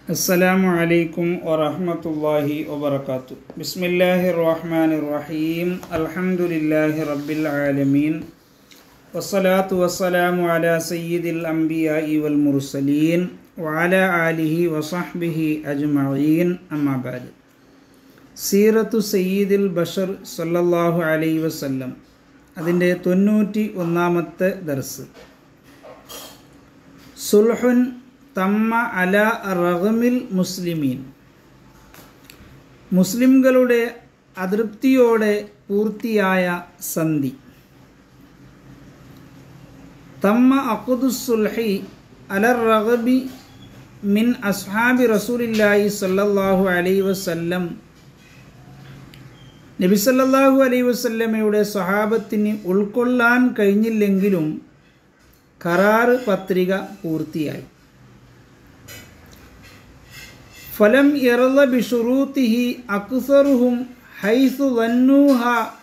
السلام عليكم ورحمة الله وبركاته بسم الله الرحمن الرحيم الحمد لله رب العالمين والصلاة والسلام على سيد الأنبياء والمرسلين وعلى آله وصحبه أجمعين أما بعد സീറത്തു സയ്യിദിൽ ബഷർ സല്ലല്ലാഹു അലൈ വസല്ലം അതിൻ്റെ തൊണ്ണൂറ്റി ഒന്നാമത്തെ ദർസ് സുൽഹുൻ തമ്മ അല റഹമിൽ മുസ്ലിമീൻ മുസ്ലിംകളുടെ അതൃപ്തിയോടെ പൂർത്തിയായ സന്ധി തമ്മ അഖുദുസുൽഹി അലർ റഹബി മിൻ അസ്ഹാബി റസൂലില്ലാഹി സല്ലല്ലാഹു അലൈ വസല്ലം നബി സല്ലല്ലാഹു അലൈഹി വസല്ലമയുടെ സ്വഹാബത്തിന് ഉൾക്കൊള്ളാൻ കഴിഞ്ഞില്ലെങ്കിലും കരാറ് പത്രിക പൂർത്തിയായി ഫലം ഇറല ബിഷുറൂത്തിഹി അക്സറുഹും ഹൈസു വന്നൂഹ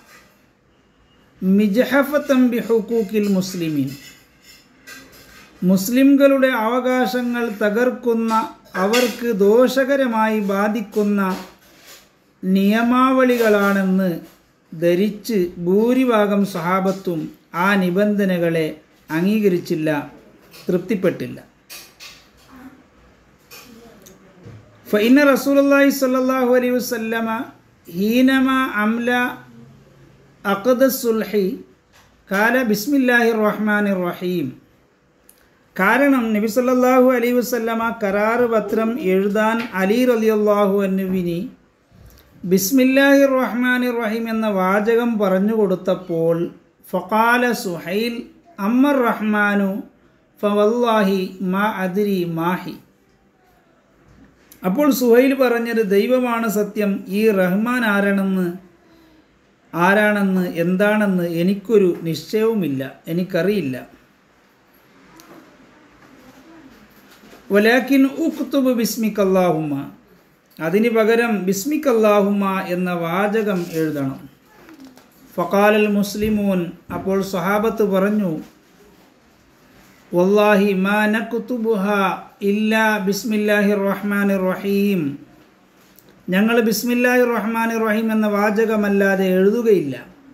മിജഹഫത്തം ബി ഹുക്കൂക്കിൽ മുസ്ലിമീൻ മുസ്ലിംകളുടെ അവകാശങ്ങൾ തകർക്കുന്ന അവർക്ക് ദോഷകരമായി ബാധിക്കുന്ന നിയമാവളികളാണെന്ന് ധരിച്ച് ഭൂരിഭാഗം സഹാബത്തും ആ നിബന്ധനകളെ അംഗീകരിച്ചില്ല തൃപ്തിപ്പെട്ടില്ല ഫൈന റസൂലി സല്ലാഹു അലൈഹി വസ്ല്ലമ ഹീനമ അംല അഖദസുൽഹി കാല ബിസ്മില്ലാഹി റഹ്മാൻ റഹീം കാരണം നബി സല്ലല്ലാഹു അലൈഹി വസല്ലമ കരാറ് പത്രം എഴുതാൻ അലി റളിയല്ലാഹു അന്നുവിനി ബിസ്മില്ലാഹി റഹ്മാൻ റഹീം എന്ന വാചകം പറഞ്ഞു കൊടുത്തപ്പോൾ ഫഖാല സുഹൈൽ അമ്മർ റഹ്മാനു ഫവല്ലാഹി മാ അതിരി മാഹി അപ്പോൾ സുഹൈൽ പറഞ്ഞത് ദൈവമാണ് സത്യം ഈ റഹ്മാൻ ആരാണെന്ന് ആരാണെന്ന് എന്താണെന്ന് എനിക്കൊരു നിശ്ചയവുമില്ല എനിക്കറിയില്ല വലാക്കിൻ ഉക്തുബ് ബിസ്മിക് അല്ലാഹുമ്മ അതിന് പകരം ബിസ്മിക് അല്ലാഹുമ്മ എന്ന വാചകം എഴുതണം ഫക്കാലൽ മുസ്ലിമൂൻ അപ്പോൾ സഹാബത്ത് പറഞ്ഞു വല്ലാഹി മാ നക്തുബുഹ ഇല്ലാ ബിസ്മില്ലാഹി റഹ്മാൻ റഹീം ഞങ്ങൾ ബിസ്മില്ലാഹി റഹ്മാൻ റഹീം എന്ന വാചകമല്ലാതെ എഴുതുകയില്ല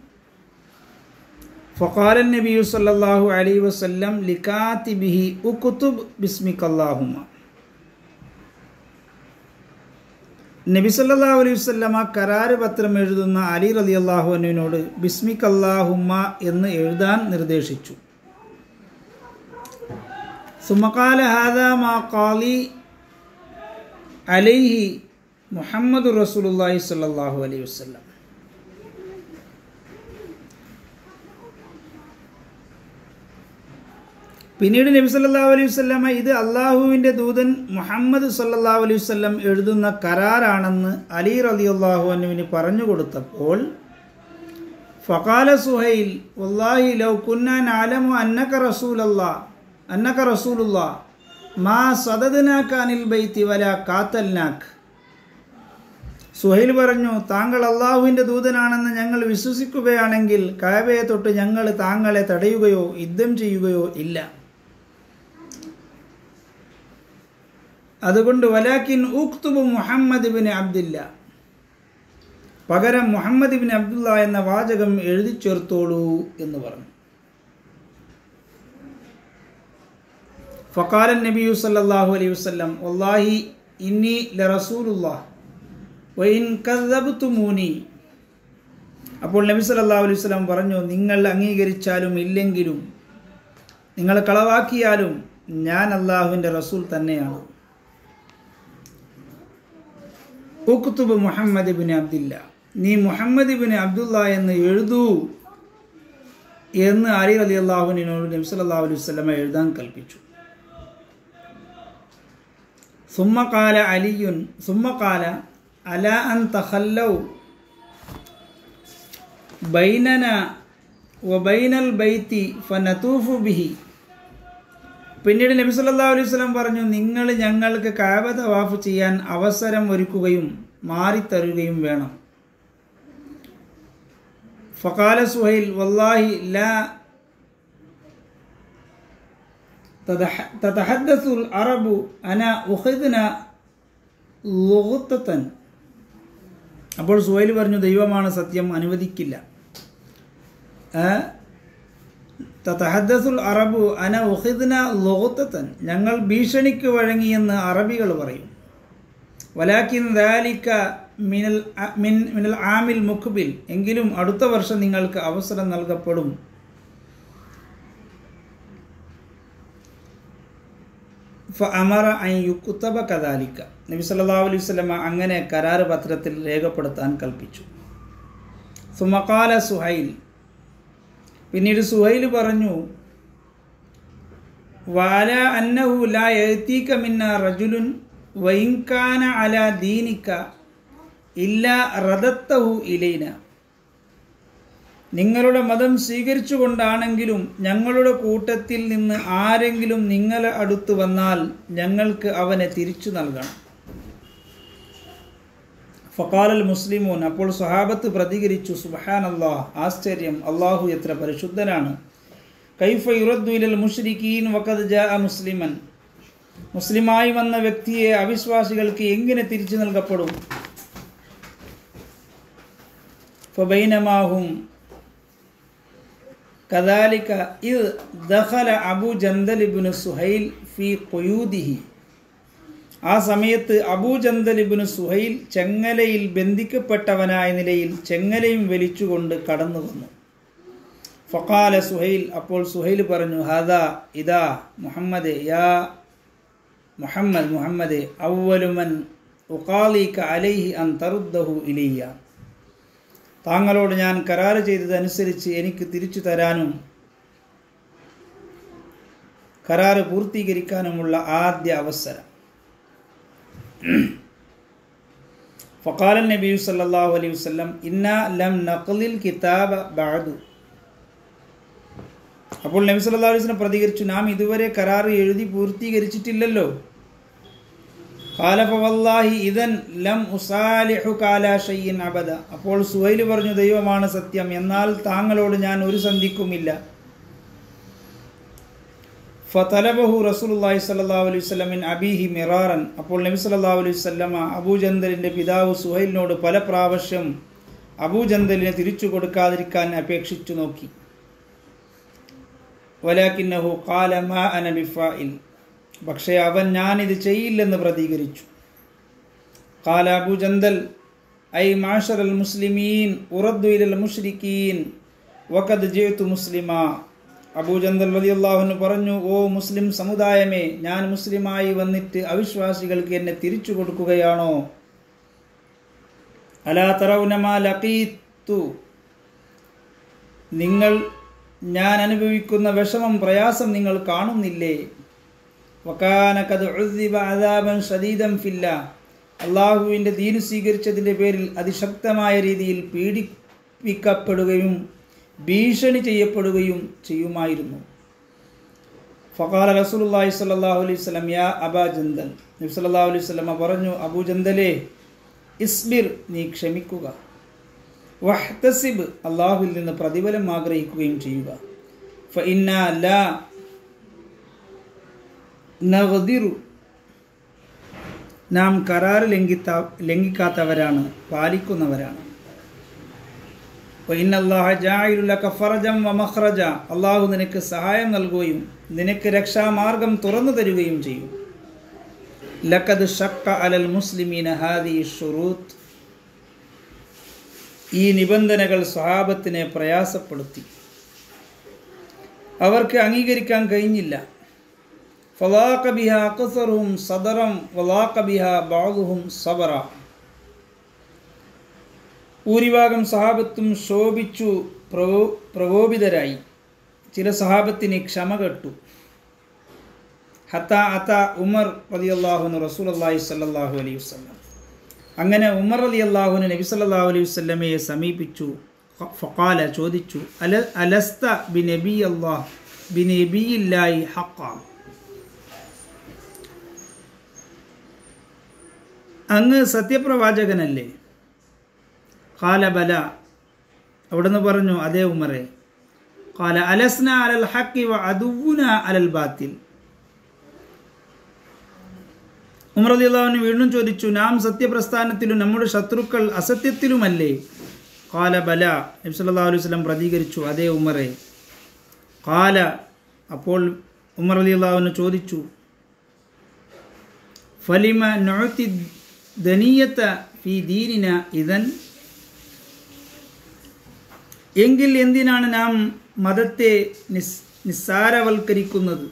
ഫഖാല നബിയു സല്ലല്ലാഹു അലൈഹി വസല്ലം ലികാതിബിഹി ഉക്തുബ് ബിസ്മിക അല്ലാഹുമ്മ നബി സല്ലല്ലാഹു അലൈഹി വസല്ലമ കരാറ് പത്രം എഴുതുന്ന അലി റളിയല്ലാഹു അൻഹുവിനോട് ബിസ്മിക അല്ലാഹുമ്മ എന്ന് എഴുതാൻ നിർദ്ദേശിച്ചു സുമകാല ഹാദ മാ ഖാലി അലൈഹി മുഹമ്മദ് റസൂലുള്ളാഹി സ്വല്ലല്ലാഹു അലൈഹി വസല്ലം പിന്നീട് നബി സല്ലല്ലാഹു അലൈഹി വസല്ലമ ഇത് അള്ളാഹുവിൻ്റെ ദൂതൻ മുഹമ്മദ് സല്ലല്ലാഹു അലൈഹി വസല്ലം എഴുതുന്ന കരാറാണെന്ന് അലി റളിയല്ലാഹു അൻഹുവിന് പറഞ്ഞു കൊടുത്തപ്പോൾ ഫഖാല സുഹൈൽ വല്ലാഹി ലൗ കുന്നാ നഅലമു അന്നക റസൂലല്ലാ അന്നക റസൂലുള്ളാ മാ സദദ്നാക അനിൽ ബൈത്തി വല കാത്തൽനാക്ക് സുഹൈൽ പറഞ്ഞു താങ്കൾ അള്ളാഹുവിൻ്റെ ദൂതനാണെന്ന് ഞങ്ങൾ വിശ്വസിക്കുകയാണെങ്കിൽ കാബയെ തൊട്ട് ഞങ്ങൾ താങ്കളെ തടയുകയോ യുദ്ധം ചെയ്യുകയോ ഇല്ല അതുകൊണ്ട് വലാക്കിൻ ഉക്തുബ് മുഹമ്മദ് ബിൻ അബ്ദില്ല പകരം മുഹമ്മദ് ബിൻ അബ്ദുള്ള എന്ന വാചകം എഴുതി ചേർത്തോളൂ എന്ന് പറഞ്ഞു ഫക്കാലൻ നബിയു സല്ലാഹു അലൈഹി വസ്ലം വല്ലാഹി ഇന്നി ലറസൂലുല്ലാഹ് വൈൻ കദബത്തുമൂനി അപ്പോൾ നബി സല്ലല്ലാഹു അലൈഹി വസല്ലം പറഞ്ഞു നിങ്ങൾ അംഗീകരിച്ചാലും ഇല്ലെങ്കിലും നിങ്ങൾ കളവാക്കിയാലും ഞാൻ അള്ളാഹുവിൻ്റെ റസൂൽ തന്നെയാണ് ഉക്തുബ് മുഹമ്മദ് ബിൻ അബ്ദില്ല നീ മുഹമ്മദ് ബിൻ അബ്ദുള്ള എന്ന് എഴുതൂ എന്ന് അലി അലി അള്ളാഹുവിനോട് നബി സല്ലല്ലാഹു അലൈഹി വസല്ലമ എഴുതാൻ കൽപ്പിച്ചു സുമ്മക്കാല അലിയുൻ സുമ്മക്കാല അല അൻ തഹല്ലൗ ബൈനന വബൈനൽ ബൈത്തി ഫനതൂഫു ബിഹി പിന്നീട് നബി സല്ലല്ലാഹു അലൈഹി വസല്ലം പറഞ്ഞു നിങ്ങൾ ഞങ്ങൾക്ക് കാബ തവാഫ് ചെയ്യാൻ അവസരം ഒരുക്കുകയും മാറിത്തരുകയും വേണം ഫഖാല സുഹൈൽ വല്ലാഹി ലാ تتحدث العرب أنا أخذنا ലുഹത്തൻ അപ്പോൾ സുഹൈൽ പറഞ്ഞു ദൈവമാണ് സത്യം അനുവദിക്കില്ല തഹദ്ദസുൽ അറബു അന ഉഹിദ്ന ലുഹത്തൻ ഞങ്ങൾ ഭീഷണിക്ക് വഴങ്ങിയെന്ന് അറബികൾ പറയും വലാക്കിൻ ദാലിക്ക മിനൽ മിൻ മിനൽ ആമിൽ മുഖ്ബിൽ എങ്കിലും അടുത്ത വർഷം നിങ്ങൾക്ക് അവസരം നൽകപ്പെടും ഫ അമറ ഐ യുക്കുത്തബ കദാലിക്ക നബി സല്ലാ അലൈഹി സ്വലമ അങ്ങനെ കരാറ് പത്രത്തിൽ രേഖപ്പെടുത്താൻ കൽപ്പിച്ചു സുമക്കാല സുഹൈൽ പിന്നീട് സുഹൈൽ പറഞ്ഞു വാല അന്നഹു ലാ എഴുത്തീക്ക മിന്ന റജുലുൻ വൈൻകാന അല ദീനിക്ക ഇല്ല റദത്തഹു ഇലൈന നിങ്ങളുടെ മതം സ്വീകരിച്ചുകൊണ്ടാണെങ്കിലും ഞങ്ങളുടെ കൂട്ടത്തിൽ നിന്ന് ആരെങ്കിലും നിങ്ങളെ അടുത്ത് വന്നാൽ ഞങ്ങൾക്ക് അവനെ തിരിച്ചു നൽകണം ഫക്കാലൽ മുസ്ലിമൂൻ അപ്പോൾ സ്വഹാബത്ത് പ്രതികരിച്ചു സുബഹാൻ അള്ളാഹ് ആശ്ചര്യം അള്ളാഹു എത്ര പരിശുദ്ധനാണ് കൈഫ യുറദ്ദുലൽ മുഷ്രിഖീൻ വക്കത് ജാ മുസ്ലിമൻ മുസ്ലിമായി വന്ന വ്യക്തിയെ അവിശ്വാസികൾക്ക് എങ്ങനെ തിരിച്ചു നൽകപ്പെടും ഫബൈനമാഹും കദാലിക ഇത് ദഖല അബു ജന്തലിബിന് സുഹൈൽ ഫി കൊയൂദിഹി ആ സമയത്ത് അബൂ ജന്തലിബിന് സുഹൈൽ ചെങ്ങലയിൽ ബന്ധിക്കപ്പെട്ടവനായ നിലയിൽ ചെങ്ങലയും വലിച്ചുകൊണ്ട് കടന്നു വന്നു ഫക്കാല സുഹൈൽ അപ്പോൾ സുഹൈൽ പറഞ്ഞു ഹദാ ഇതാ മുഹമ്മദ് യാ മുഹമ്മദ് മുഹമ്മദ് ഔവലുമൻ ഉക്കാലിക്ക അലൈഹി അൻ തറുദ്ദഹു ഇലയ്യ താങ്കളോട് ഞാൻ കരാറ് ചെയ്തതനുസരിച്ച് എനിക്ക് തിരിച്ചു തരാനും കരാറ് പൂർത്തീകരിക്കാനുമുള്ള ആദ്യ അവസരം ഫക്കാലൻ നബി സല്ലാഹു അലൈഹി വസ്ലം ഇന്ന ലം നഖലിൽ കിതാബ ബാദു അപ്പോൾ നബി സല്ലാ അലൈഹി വസ്ലം പ്രതികരിച്ചു നാം ഇതുവരെ കരാറ് എഴുതി പൂർത്തീകരിച്ചിട്ടില്ലല്ലോ കാലഫവല്ലാഹി ഇതൻ ലം ഉസാലിഹു കാലാഷയ്യൻ അബദ അപ്പോൾ സുഹൈൽ പറഞ്ഞു ദൈവമാണ് സത്യം എന്നാൽ താങ്കളോട് ഞാൻ ഒരു സന്ധിക്കുമില്ല ഫതലബഹു റസൂലുള്ളാഹി സ്വല്ലല്ലാഹു അലൈഹി വസല്ലമിൻ അബീഹി മിറാറൻ അപ്പോൾ നബി സല്ലല്ലാഹു അലൈഹി വസല്ലമ അബൂജന്തലിൻ്റെ പിതാവ് സുഹൈലിനോട് പല പ്രാവശ്യം അബൂജന്തലിനെ തിരിച്ചു കൊടുക്കാതിരിക്കാൻ അപേക്ഷിച്ചു നോക്കി വലാക്കിന്നഹു കാല മാ അന ബിഫായിൽ പക്ഷേ അവൻ ഞാനിത് ചെയ്യില്ലെന്ന് പ്രതികരിച്ചു കാല അബൂജന്തൽ ഐ മാഷർ അൽ മുസ്ലിമീൻ ഉറദ്ദു ഇലൽ മുഷ്രിക്കീൻ വഖദ് ജേത്തു മുസ്ലിമ അബൂജന്തൽ വലി അള്ളാഹുന് പറഞ്ഞു ഓ മുസ്ലിം സമുദായമേ ഞാൻ മുസ്ലിമായി വന്നിട്ട് അവിശ്വാസികൾക്ക് എന്നെ തിരിച്ചു കൊടുക്കുകയാണോ അലാ തറൗനമാ ലഖീത്തു നിങ്ങൾ ഞാൻ അനുഭവിക്കുന്ന വിഷമം പ്രയാസം നിങ്ങൾ കാണുന്നില്ലേ വക്കാനക്കത് അദാബൻ ഷദീദം ഫില്ല അള്ളാഹുവിൻ്റെ ദീനു സ്വീകരിച്ചതിൻ്റെ പേരിൽ അതിശക്തമായ രീതിയിൽ പീഡിപ്പിക്കപ്പെടുകയും ഭീഷണി ചെയ്യപ്പെടുകയും ചെയ്യുമായിരുന്നു ഫഖാല റസൂലുള്ളാഹി സ്വല്ലല്ലാഹു അലൈഹി വസല്ലം യാ അബാ ജന്തൽ നബി സല്ലല്ലാഹു അലൈഹി വസല്ലം പറഞ്ഞു അബൂ ജന്തലേ ഇസ്ബിർ നീ ക്ഷമിക്കുക വഹ്തസിബ് അള്ളാഹുവിൽ നിന്ന് പ്രതിഫലം ആഗ്രഹിക്കുകയും ചെയ്യുക ഫ ഇന്ന ലാ നവദിറു നാം കരാർ ലംഘിത്ത ലംഘിക്കാത്തവരാണ് പാലിക്കുന്നവരാണ് അള്ളാഹു നിനക്ക് സഹായം നൽകുകയും നിനക്ക് രക്ഷാമാർഗം തുറന്നു തരികയും ചെയ്യും ലക്കത് ഷക്ക അലൽ മുസ്ലിമീന ഹാദി ഷുറൂത്ത് ഈ നിബന്ധനകൾ സ്വഹാബത്തിനെ പ്രയാസപ്പെടുത്തി അവർക്ക് അംഗീകരിക്കാൻ കഴിഞ്ഞില്ല ഫലാഖ ബിഹ അക്സറും സദറം വലാഖ ബിഹ ബാദുഹും സബറ ഭൂരിഭാഗം സഹാബത്തും ശോഭിച്ചു പ്രകോ പ്രകോപിതരായി ചില സഹാബത്തിന് ക്ഷമ കെട്ടു ഹത്ത അത്ത ഉമർ റതി അള്ളാഹുന് റസൂൽ അള്ളാഹി സല്ലാഹു അലൈഹി വസ്ലം അങ്ങനെ ഉമർ അലി അള്ളാഹുന് നബി സല്ലാഹു അലൈഹി വസ്ലമയെ സമീപിച്ചു ഫക്കാല ചോദിച്ചു അല അലസ്ത ബി നബി അള്ളാഹ് ബി നബിയില്ലായി ഹക്കാം അങ്ങ് സത്യപ്രവാചകനല്ലേ കാലബല അവിടുന്ന് പറഞ്ഞു അതേ ഉമറെ കാല അലസ്ന അലൽ ഹക്കി വ അതുവുന അലൽ ബാത്തിൽ ഉമർ അലിയുള്ളവന് വീണ്ടും ചോദിച്ചു നാം സത്യപ്രസ്ഥാനത്തിലും നമ്മുടെ ശത്രുക്കൾ അസത്യത്തിലുമല്ലേ കാല ബല നബി സല്ലല്ലാഹു അലൈഹി വസല്ലം പ്രതികരിച്ചു അതേ ഉമറെ കാല അപ്പോൾ ഉമർ അലിയുള്ളവന് ചോദിച്ചു ഫലിമ നൊഴത്തി ധനീയത്ത ഫി ദീനിന ഇതൻ എങ്കിൽ എന്തിനാണ് നാം മതത്തെ നിസ് നിസ്സാരവൽക്കരിക്കുന്നത്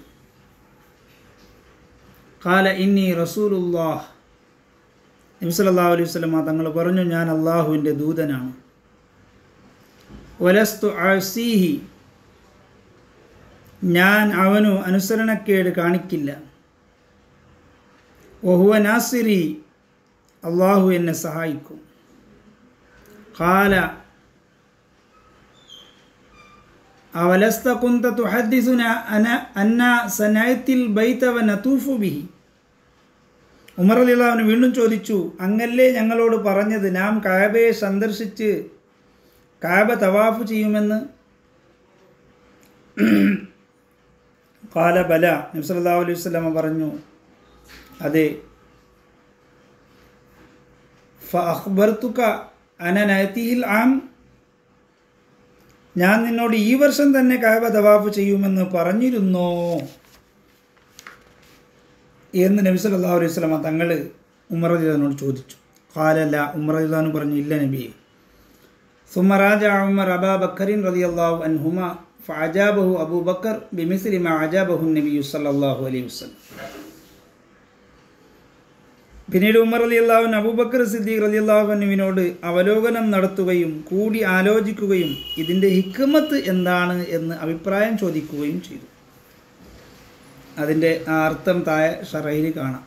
കാല ഇന്നി റസൂലുല്ലാഹ് നബിസല്ലാ അലൈഹി വസ്ലമ തങ്ങൾ പറഞ്ഞു ഞാൻ അള്ളാഹുവിൻ്റെ ദൂതനാണ് ഒലസ്തു ആസീഹി ഞാൻ അവനു അനുസരണക്കേട് കാണിക്കില്ല ഒഹുവ നാസിരി അള്ളാഹു എന്നെ സഹായിക്കും കാല അവലസ്ത കുന്ത തുഹദ്ദിസുന അന അന്ന സനയത്തിൽ ബൈത്തവ നതൂഫു ബിഹി ഉമർ അലിള്ളാഹുന് വീണ്ടും ചോദിച്ചു അങ്ങല്ലേ ഞങ്ങളോട് പറഞ്ഞത് നാം കാബയെ സന്ദർശിച്ച് കാബ തവാഫ് ചെയ്യുമെന്ന് കാല ബല നബ്സല്ലാ അലൈഹി വസ്ലമ പറഞ്ഞു അതെ ഫഅഖ്ബർതുക അന നഅതിഹിൽ ആം ഞാൻ നിന്നോട് ഈ വർഷം തന്നെ കാബ തവാഫ് ചെയ്യുമെന്ന് പറഞ്ഞിരുന്നോ എന്ന് നബി സല്ലല്ലാഹു അലൈഹി വസല്ലമ തങ്ങൾ ഉമർ റളിയല്ലാഹുവിനോട് ചോദിച്ചു ഖാലല്ല ഉമർ റളിയല്ലാഹു പറഞ്ഞു ഇല്ല നബിയെ ثم راجع عمر أبا بكر رضي الله عنهما فعجابه أبو بكر بمثل ما عجابه النبي صلى الله عليه وسلم പിന്നീട് ഉമർ അലി അള്ളാഹുൻ അബൂബക്കർ സിദ്ദീഖ് അലി അള്ളാഹുവിനോട് അവലോകനം നടത്തുകയും കൂടി ആലോചിക്കുകയും ഇതിൻ്റെ ഹിക്മത്ത് എന്താണ് എന്ന് അഭിപ്രായം ചോദിക്കുകയും ചെയ്തു അതിൻ്റെ ആ അർത്ഥം താഴെ ഷറയിൽ കാണാം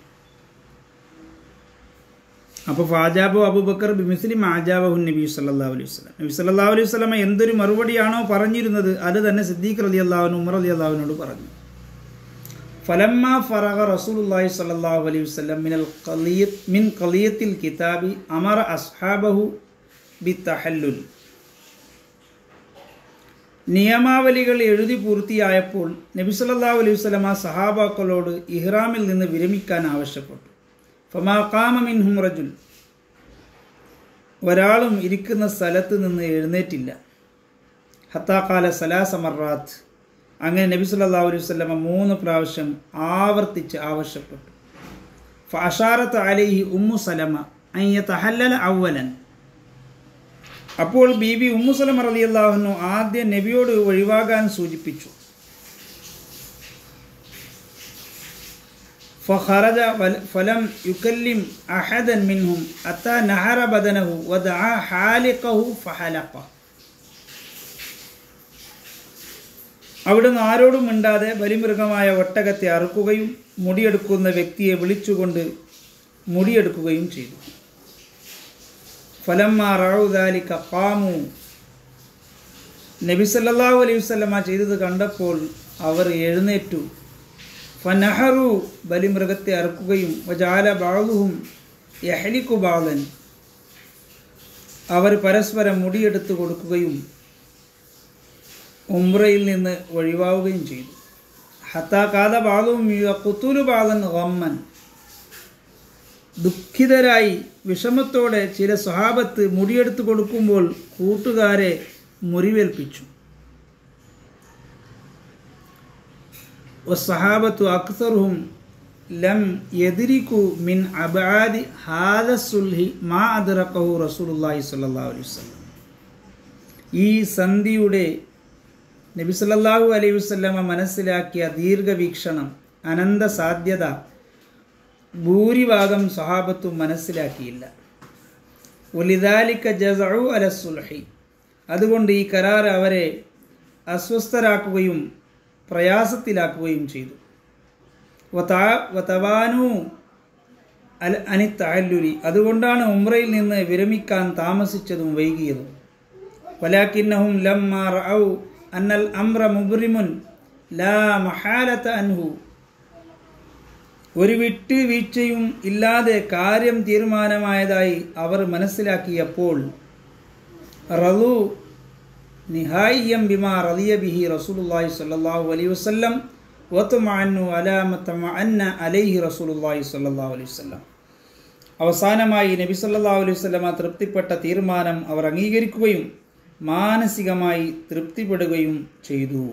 അപ്പോൾ ഫാജാബു അബൂബക്കർ ബിമിസ്ലിം ആജാബഹു നബി സല്ലാ അലൈഹി വസ്ലം നബി സല്ലാ അലൈഹി വസ്ലമ എന്തൊരു മറുപടിയാണോ പറഞ്ഞിരുന്നത് അത് തന്നെ സിദ്ദീഖ് അലി അള്ളാഹുനും ഉമർ അലി അള്ളാഹുവിനോട് പറഞ്ഞു ഫലമ്മ ഫറഗ റസൂലുള്ളാഹി സ്വല്ലല്ലാഹു അലൈഹി വസല്ലം മിനൽ ഖലിയത്ത് മിൻ ഖലിയത്തിൽ കിതാബി അമറ അസ്ഹാബഹു ബിത്തഹല്ലുൽ നിയമാവലികൾ എഴുതി പൂർത്തിയായപ്പോൾ നബി സല്ലല്ലാഹു അലൈഹി വസല്ലം ആ സഹാബാക്കളോട് ഇഹ്റാമിൽ നിന്ന് വിരമിക്കാൻ ആവശ്യപ്പെട്ടു ഫമാ ഖാമ മിൻഹും റജുൽ ഒരാളും ഇരിക്കുന്ന സ്ഥലത്ത് നിന്ന് എഴുന്നേറ്റില്ല ഹത്താക്കാല സലാസ മറാത്ത് അങ്ങനെ നബി സല്ലല്ലാഹു അലൈഹി വസല്ലമ മൂന്ന് പ്രാവശ്യം ആവർത്തിച്ച് ആവശ്യപ്പെട്ടു ഫഅഷാറത്ത് അലൈഹി ഉമ്മു സലമ അയ്യ തഹല്ലല അവലൻ അപ്പോൾ ബീബി ഉമ്മു സലമ റളിയല്ലാഹു ആദ്യം നബിയോട് ഒഴിവാകാൻ സൂചിപ്പിച്ചു فخرج فلم يكلم أحدا منهم أتى نهر بدنه ودعا حالقه فحلقه അവിടുന്ന് ആരോടും മിണ്ടാതെ ബലിമൃഗമായ ഒട്ടകത്തെ അറുക്കുകയും മുടിയെടുക്കുന്ന വ്യക്തിയെ വിളിച്ചുകൊണ്ട് മുടിയെടുക്കുകയും ചെയ്തു ഫലമ്മ റാവുദാലിക്ക കാമു നബി സല്ലല്ലാഹു അലൈഹി വസല്ലമ ചെയ്തത് കണ്ടപ്പോൾ അവർ എഴുന്നേറ്റു ഫനഹറു ബലിമൃഗത്തെ അറുക്കുകയും വജാല ബാളുഹും യഹലിക്കു ബാലൻ അവർ പരസ്പരം മുടിയെടുത്ത് കൊടുക്കുകയും ഉംറയിൽ നിന്ന് ഒഴിവാവുകയും ചെയ്തു ഹത്താക്കാത ബാലും കുത്തുലു ബാലൻ ഗമ്മൻ ദുഃഖിതരായി വിഷമത്തോടെ ചില സ്വഹാബത്ത് മുടിയെടുത്ത് കൊടുക്കുമ്പോൾ കൂട്ടുകാരെ മുറിവേൽപ്പിച്ചു വസ്സഹാബത്തു അക്സറുഹും ലം യദിരിക്കു മിൻ അബാദി ഹാദ സുൽഹി മാ അദ്റഖഹു റസൂലുള്ളാഹി സ്വല്ലല്ലാഹു അലൈഹി വസല്ലം ഈ സന്ധിയുടെ നബി സല്ലല്ലാഹു അലൈഹി വസല്ലമ മനസ്സിലാക്കിയ ദീർഘവീക്ഷണം അനന്ത സാധ്യത ഭൂരിഭാഗം സഹാബത്തും മനസ്സിലാക്കിയില്ല ഒലിദാലിക്ക ജസഉ അല സുൽഹി അതുകൊണ്ട് ഈ കരാർ അവരെ അസ്വസ്ഥരാക്കുകയും പ്രയാസത്തിലാക്കുകയും ചെയ്തു വതവാനു അൽ അനിത്തഹല്ലുലി അതുകൊണ്ടാണ് ഉംറയിൽ നിന്ന് വിരമിക്കാൻ താമസിച്ചതും വൈകിയതും വലാക്കിന്നഹും ലമ്മ റഔ അന്നൽ അമ്ര മുബ്രിമുൻ ലാ മഹാലത്ത അൻഹു ഒരു വിട്ട് വീഴ്ചയും ഇല്ലാതെ കാര്യം തീരുമാനമായതായി അവർ മനസ്സിലാക്കിയപ്പോൾ റലു നിഹായിയം ബിമാ റലിയ ബിഹി റസൂലുള്ളാഹി സ്വല്ലല്ലാഹു അലൈഹി വസല്ലം വത്തുമാനു അലാമത്തമ അന്ന അലൈഹി റസൂലുള്ളാഹി സ്വല്ലല്ലാഹു അലൈഹി വസല്ലം അവസാനമായി നബി സല്ലല്ലാഹു അലൈഹി വസല്ലമ തൃപ്തിപ്പെട്ട തീരുമാനം അവർ അംഗീകരിക്കുകയും മാനസികമായി തൃപ്തിപ്പെടുകയും ചെയ്തു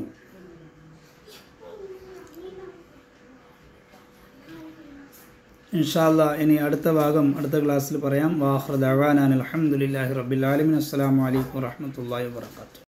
ഇൻഷാല്ല ഇനി അടുത്ത ഭാഗം അടുത്ത ക്ലാസ്സിൽ പറയാം വാഹൃദ് അവാനാൻ അലഹമുല്ലാഹി റബ്ബിൽ ആലമിൻ അസ്സലാമു അലൈക്കും വറഹ്മത്തുള്ളാഹി വബറകാതുഹു